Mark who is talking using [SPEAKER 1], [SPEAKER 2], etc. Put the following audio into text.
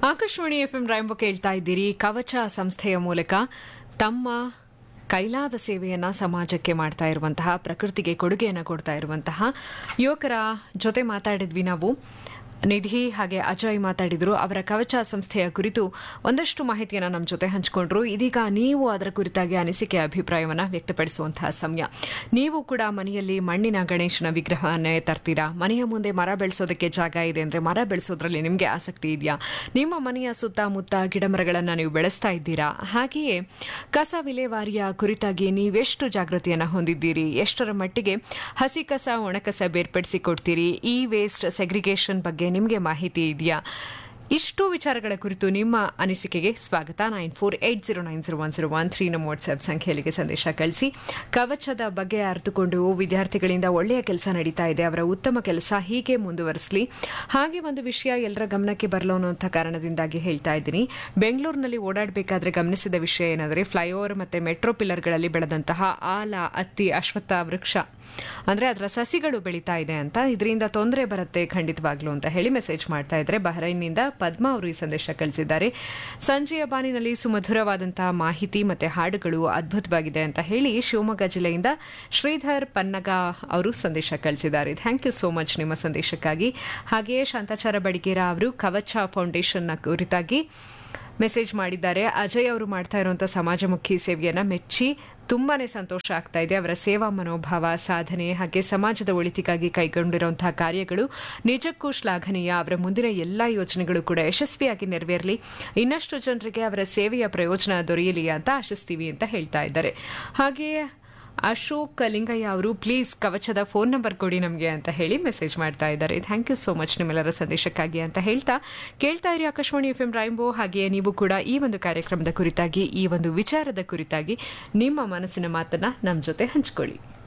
[SPEAKER 1] Akashvani F M ರಾಯಂಬ ಕೇಳ್ತಾ ಇದ್ದೀರಿ ಕವಚ ಸಂಸ್ಥೆಯ ಮೂಲಕ ತಮ್ಮ ಕೈಲಾದ ಸೇವೆಯನ್ನ ಸಮಾಜಕ್ಕೆ ಮಾಡ್ತಾ ಇರುವಂತಹ ಪ್ರಕೃತಿಗೆ ಕೊಡುಗೆಯನ್ನು ಕೊಡ್ತಾ ಇರುವಂತಹ ಯುವಕರ ಜೊತೆ ಮಾತಾಡಿದ್ವಿ ನಾವು ನಿಧಿ ಹಾಗೆ ಅಜಯ್ ಮಾತಾಡಿದ್ರು ಅವರ ಕವಚ ಸಂಸ್ಥೆಯ ಕುರಿತು ಒಂದಷ್ಟು ಮಾಹಿತಿಯನ್ನು ನಮ್ಮ ಜೊತೆ ಹಂಚಿಕೊಂಡ್ರು ಇದೀಗ ನೀವು ಅದರ ಕುರಿತಾಗಿ ಅನಿಸಿಕೆ ಅಭಿಪ್ರಾಯವನ್ನು ವ್ಯಕ್ತಪಡಿಸುವಂತಹ ಸಮಯ ನೀವು ಕೂಡ ಮನೆಯಲ್ಲಿ ಮಣ್ಣಿನ ಗಣೇಶನ ವಿಗ್ರಹವನ್ನೇ ತರ್ತೀರಾ ಮನೆಯ ಮುಂದೆ ಮರ ಬೆಳೆಸೋದಕ್ಕೆ ಜಾಗ ಇದೆ ಅಂದ್ರೆ ಮರ ಬೆಳೆಸೋದ್ರಲ್ಲಿ ನಿಮಗೆ ಆಸಕ್ತಿ ಇದೆಯಾ ನಿಮ್ಮ ಮನೆಯ ಸುತ್ತಮುತ್ತ ಗಿಡಮರಗಳನ್ನು ನೀವು ಬೆಳೆಸ್ತಾ ಇದ್ದೀರಾ ಹಾಗೆಯೇ ಕಸ ವಿಲೇವಾರಿಯ ಕುರಿತಾಗಿ ನೀವೆಷ್ಟು ಜಾಗೃತಿಯನ್ನು ಹೊಂದಿದ್ದೀರಿ ಎಷ್ಟರ ಮಟ್ಟಿಗೆ ಹಸಿ ಕಸ ಒಣಕಸ ಬೇರ್ಪಡಿಸಿ ಕೊಡ್ತೀರಿ ಈ ವೇಸ್ಟ್ ಸೆಗ್ರಿಗೇಷನ್ ಬಗ್ಗೆ ನಿಮಗೆ ಮಾಹಿತಿ ಇದೆಯಾ ಇಷ್ಟು ವಿಚಾರಗಳ ಕುರಿತು ನಿಮ್ಮ ಅನಿಸಿಕೆಗೆ ಸ್ವಾಗತ nine four eight zero nine zero one zero one three ನಮ್ಮ ವಾಟ್ಸ್ಆಪ್ ಸಂಖ್ಯೆಯಲ್ಲಿಗೆ ಸಂದೇಶ ಕಳಿಸಿ ಕವಚದ ಬಗ್ಗೆ ಅರಿತುಕೊಂಡು ವಿದ್ಯಾರ್ಥಿಗಳಿಂದ ಒಳ್ಳೆಯ ಕೆಲಸ ನಡೀತಾ ಇದೆ ಅವರ ಉತ್ತಮ ಕೆಲಸ ಹೀಗೆ ಮುಂದುವರಿಸಲಿ ಹಾಗೆ ಒಂದು ವಿಷಯ ಎಲ್ಲರ ಗಮನಕ್ಕೆ ಬರಲು ಅನ್ನುವಂಥ ಕಾರಣದಿಂದಾಗಿ ಹೇಳ್ತಾ ಇದ್ದೀನಿ ಬೆಂಗಳೂರಿನಲ್ಲಿ ಓಡಾಡಬೇಕಾದ್ರೆ ಗಮನಿಸಿದ ವಿಷಯ ಏನಾದರೆ ಫ್ಲೈಓವರ್ ಮತ್ತೆ ಮೆಟ್ರೋ ಪಿಲ್ಲರ್ಗಳಲ್ಲಿ ಬೆಳೆದಂತಹ ಆಲ ಅತ್ತಿ ಅಶ್ವತ್ಥ ವೃಕ್ಷ ಅಂದ್ರೆ ಅದರ ಸಸಿಗಳು ಬೆಳೀತಾ ಇದೆ ಅಂತ ಇದರಿಂದ ತೊಂದರೆ ಬರುತ್ತೆ ಖಂಡಿತವಾಗ್ಲು ಅಂತ ಹೇಳಿ ಮೆಸೇಜ್ ಮಾಡ್ತಾ ಇದ್ರೆ ಬಹರೈನ್ನಿಂದ ಪದ್ಮಾ ಅವರು ಈ ಸಂದೇಶ ಕಳಿಸಿದ್ದಾರೆ ಸಂಜೆಯ ಬಾನಿನಲ್ಲಿ ಸುಮಧುರವಾದಂತಹ ಮಾಹಿತಿ ಮತ್ತೆ ಹಾಡುಗಳು ಅದ್ಭುತವಾಗಿದೆ ಅಂತ ಹೇಳಿ ಶಿವಮೊಗ್ಗ ಜಿಲ್ಲೆಯಿಂದ ಶ್ರೀಧರ್ ಪನ್ನಗ ಅವರು ಸಂದೇಶ ಕಳಿಸಿದ್ದಾರೆ ಥ್ಯಾಂಕ್ ಯು ಸೋ ಮಚ್ ನಿಮ್ಮ ಸಂದೇಶಕ್ಕಾಗಿ ಹಾಗೆಯೇ ಶಾಂತಾಚಾರ ಬಡಿಗೇರ ಅವರು ಕವಚ ಫೌಂಡೇಶನ್ನ ಕುರಿತಾಗಿ ಮೆಸೇಜ್ ಮಾಡಿದ್ದಾರೆ ಅಜಯ್ ಅವರು ಮಾಡ್ತಾ ಇರುವಂತಹ ಸಮಾಜಮುಖಿ ಸೇವೆಯನ್ನ ಮೆಚ್ಚಿ ತುಂಬಾನೇ ಸಂತೋಷ ಆಗ್ತಾ ಇದೆ ಅವರ ಸೇವಾ ಮನೋಭಾವ ಸಾಧನೆ ಹಾಗೆ ಸಮಾಜದ ಒಳಿತಿಗಾಗಿ ಕೈಗೊಂಡಿರುವಂತಹ ಕಾರ್ಯಗಳು ನಿಜಕ್ಕೂ ಶ್ಲಾಘನೀಯ ಅವರ ಮುಂದಿನ ಎಲ್ಲಾ ಯೋಜನೆಗಳು ಕೂಡ ಯಶಸ್ವಿಯಾಗಿ ನೆರವೇರಲಿ ಇನ್ನಷ್ಟು ಜನರಿಗೆ ಅವರ ಸೇವೆಯ ಪ್ರಯೋಜನ ದೊರೆಯಲಿ ಅಂತ ಆಶಿಸ್ತೀವಿ ಅಂತ ಹೇಳ್ತಾ ಇದ್ದಾರೆ ಹಾಗೆಯೇ ಅಶೋಕ್ ಲಿಂಗಯ್ಯ ಅವರು ಪ್ಲೀಸ್ ಕವಚದ ಫೋನ್ ನಂಬರ್ ಕೊಡಿ ನಮಗೆ ಅಂತ ಹೇಳಿ ಮೆಸೇಜ್ ಮಾಡ್ತಾ ಇದ್ದಾರೆ ಥ್ಯಾಂಕ್ ಯು ಸೋ ಮಚ್ ನಿಮ್ಮೆಲ್ಲರ ಸಂದೇಶಕ್ಕಾಗಿ ಅಂತ ಹೇಳ್ತಾ ಕೇಳ್ತಾ ಇರಿ ಆಕಾಶವಾಣಿ ಎಫ್ ಎಂ ರೈಂಬೋ ಹಾಗೆಯೇ ನೀವು ಕೂಡ ಈ ಒಂದು ಕಾರ್ಯಕ್ರಮದ ಕುರಿತಾಗಿ ಈ ಒಂದು ವಿಚಾರದ ಕುರಿತಾಗಿ ನಿಮ್ಮ ಮನಸ್ಸಿನ ಮಾತನ್ನ ನಮ್ಮ ಜೊತೆ ಹಂಚ್ಕೊಳ್ಳಿ